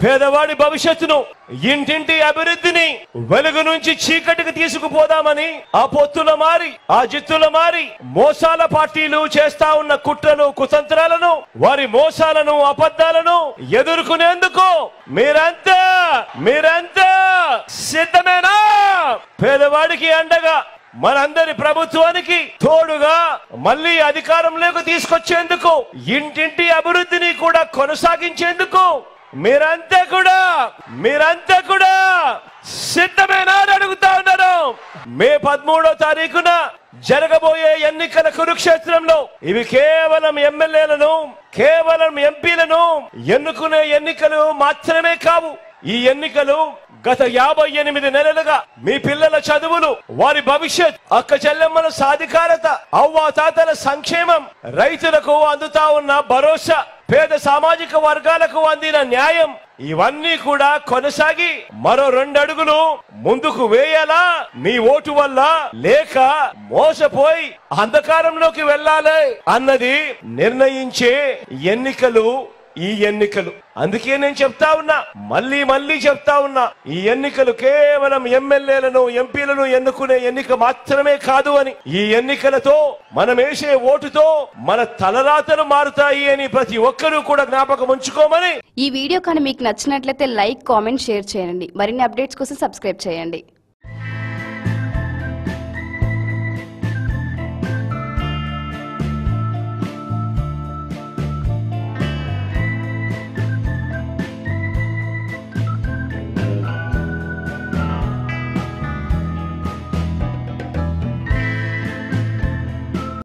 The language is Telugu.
పేదవాడి భవిష్యత్తును ఇంటింటి అభివృద్ధిని వెలుగు నుంచి చీకటికి తీసుకుపోదామని ఆ పొత్తుల మారి ఆ జిత్తుల మారి మోసాల పార్టీలు చేస్తా ఉన్న కుట్రను కుతంత్రాలను వారి మోసాలను అబద్ధాలను ఎదుర్కొనేందుకు మీరంతా మీరంతా సిద్ధమేనా పేదవాడికి అండగా మనందరి ప్రభుత్వానికి తోడుగా మళ్ళీ అధికారంలోకి తీసుకొచ్చేందుకు ఇంటింటి అభివృద్ధిని కూడా కొనసాగించేందుకు మీరంతా కూడా మీరంతా కూడా సిద్ధమేనా అని అడుగుతా ఉన్నారు మే పదమూడో తారీఖున జరగబోయే ఎన్నికల కురుక్షేత్రంలో ఇవి కేవలం ఎమ్మెల్యేలను కేవలం ఎంపీలను ఎన్నుకునే ఎన్నికలు మాత్రమే కావు ఈ ఎన్నికలు గత యాభై ఎనిమిది నెలలుగా మీ పిల్లల చదువులు వారి భవిష్యత్ అక్క చెల్లెమ్మల సాధికారత అవ్వ తాతల సంక్షేమం రైతులకు అందుతా ఉన్న భరోసా పేద సామాజిక వర్గాలకు అందిన న్యాయం ఇవన్నీ కూడా కొనసాగి మరో రెండు అడుగులు ముందుకు వేయాలా మీ ఓటు వల్ల లేక మోసపోయి అంధకారంలోకి వెళ్ళాలి అన్నది నిర్ణయించే ఎన్నికలు ఈ ఎన్నికలు అందుకే నేను చెప్తా ఉన్నా మళ్ళీ మళ్ళీ చెప్తా ఉన్నా ఈ ఎన్నికలు కేవలం ఎమ్మెల్యేలను ఎంపీలను ఎన్నుకునే ఎన్నిక మాత్రమే కాదు అని ఈ ఎన్నికలతో మనం వేసే ఓటుతో మన తలరాతలు మారుతాయి అని ప్రతి ఒక్కరూ కూడా జ్ఞాపకం ఉంచుకోమని ఈ వీడియో కానీ మీకు నచ్చినట్లయితే లైక్ కామెంట్ షేర్ చేయండి మరిన్ని అప్డేట్స్ కోసం సబ్స్క్రైబ్ చేయండి